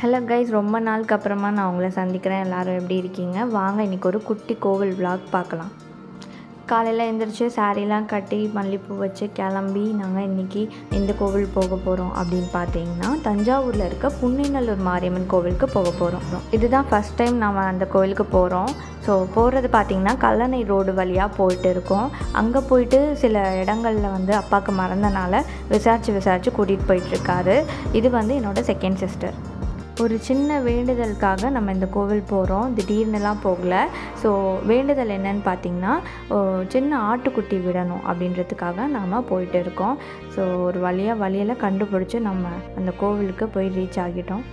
hello guys ரொம்ப நாளுக்கு அப்புறமா நான் உங்களை சந்திக்கிறேன் எல்லாரும் எப்படி இருக்கீங்க வாங்க இன்றைக்கி ஒரு குட்டி கோவில் vlog பார்க்கலாம் காலையில் எழுந்திரிச்சு சாரீலாம் கட்டி மல்லிப்பூ வச்சு கிளம்பி நாங்கள் இன்றைக்கி எந்த கோவில் போக போகிறோம் அப்படின்னு பார்த்தீங்கன்னா தஞ்சாவூரில் இருக்க புன்னிநல்லூர் மாரியம்மன் கோவிலுக்கு போக போகிறோம் இதுதான் ஃபஸ்ட் டைம் நாம் அந்த கோவிலுக்கு போகிறோம் ஸோ போகிறது பார்த்திங்கன்னா கல்லணை ரோடு வழியாக போயிட்டு இருக்கோம் அங்கே போயிட்டு சில இடங்களில் வந்து அப்பாவுக்கு மறந்தனால விசாரித்து விசாரித்து கூட்டிகிட்டு போயிட்டுருக்காரு இது வந்து என்னோடய செகண்ட் சிஸ்டர் ஒரு சின்ன வேண்டுதலுக்காக நம்ம இந்த கோவில் போகிறோம் திடீர்னுலாம் போகல ஸோ வேண்டுதல் என்னன்னு பார்த்தீங்கன்னா ஓ, சின்ன ஆட்டுக்குட்டி விடணும் அப்படின்றதுக்காக நாம் போயிட்டு இருக்கோம் ஸோ ஒரு வழியாக வழியில் கண்டுபிடிச்சி நம்ம அந்த கோவிலுக்கு போய் ரீச் ஆகிட்டோம்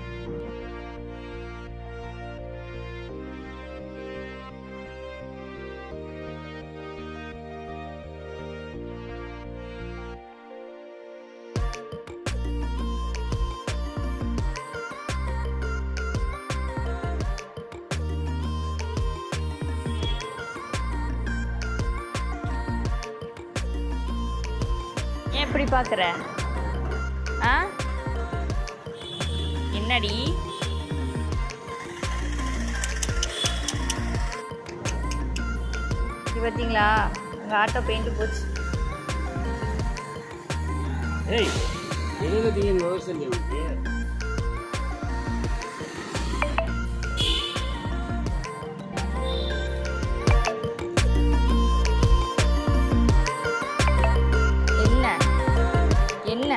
ஏன் இப்படி பார்க்குற ஆ என்னடி இது பார்த்தீங்களா உங்கள் ஆட்டோ பெயிண்ட் போச்சு ஏய் எழுபத்தி ஏழு வருஷம் இல்லை உனக்கு என்ன என்ன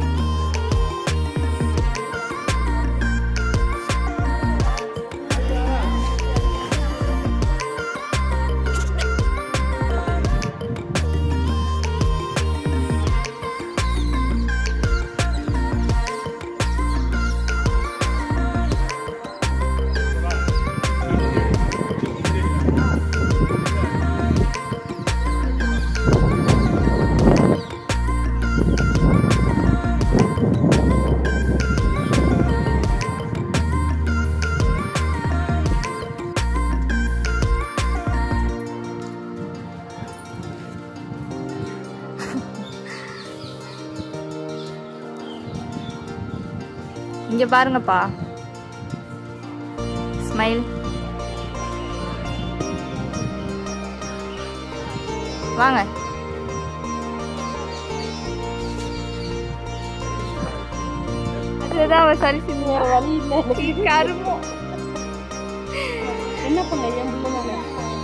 இங்கே பாருங்கப்பா ஸ்மைல் வாங்க அதுதான் அவ சரி செஞ்ச வழி இல்லை கருமம் என்ன பண்ண என் பிள்ளை மேல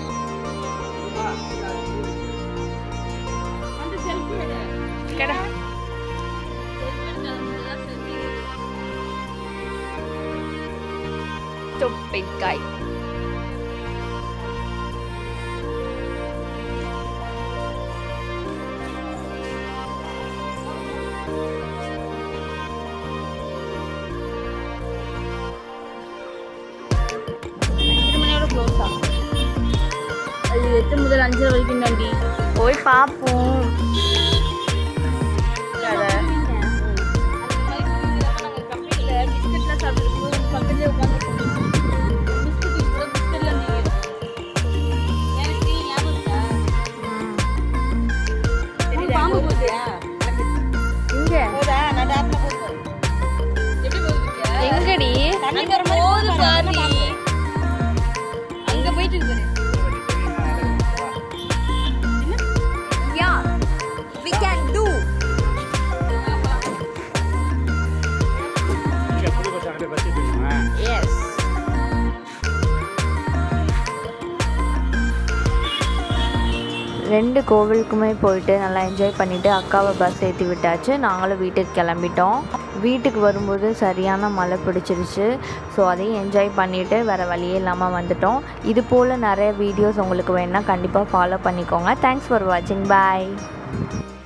அந்த செல்ஃபி எடு கடை தொப்பிக்காய் எட்டு மணியோட க்ளோஸா அது எட்டு முதல் அஞ்சரை வரைக்கும் தாண்டி போய் பார்ப்போம் அதை எங்கடி போது பாரு அங்க போயிட்டு இருக்கு யா we can do புது பஸ் அங்கே பஸ் தெரியுமா yes ரெண்டு கோவிலுக்குமே போயிட்டு நல்லா என்ஜாய் பண்ணிவிட்டு அக்காவை பஸ் ஏற்றி விட்டாச்சு நாங்களும் வீட்டுக்கு கிளம்பிட்டோம் வீட்டுக்கு வரும்போது சரியான மழை பிடிச்சிருச்சு ஸோ அதையும் என்ஜாய் பண்ணிவிட்டு வேறு வழியே இல்லாமல் வந்துட்டோம் இது போல் நிறைய வீடியோஸ் உங்களுக்கு வேணுன்னா கண்டிப்பாக ஃபாலோ பண்ணிக்கோங்க தேங்க்ஸ் ஃபார் வாட்சிங் பாய்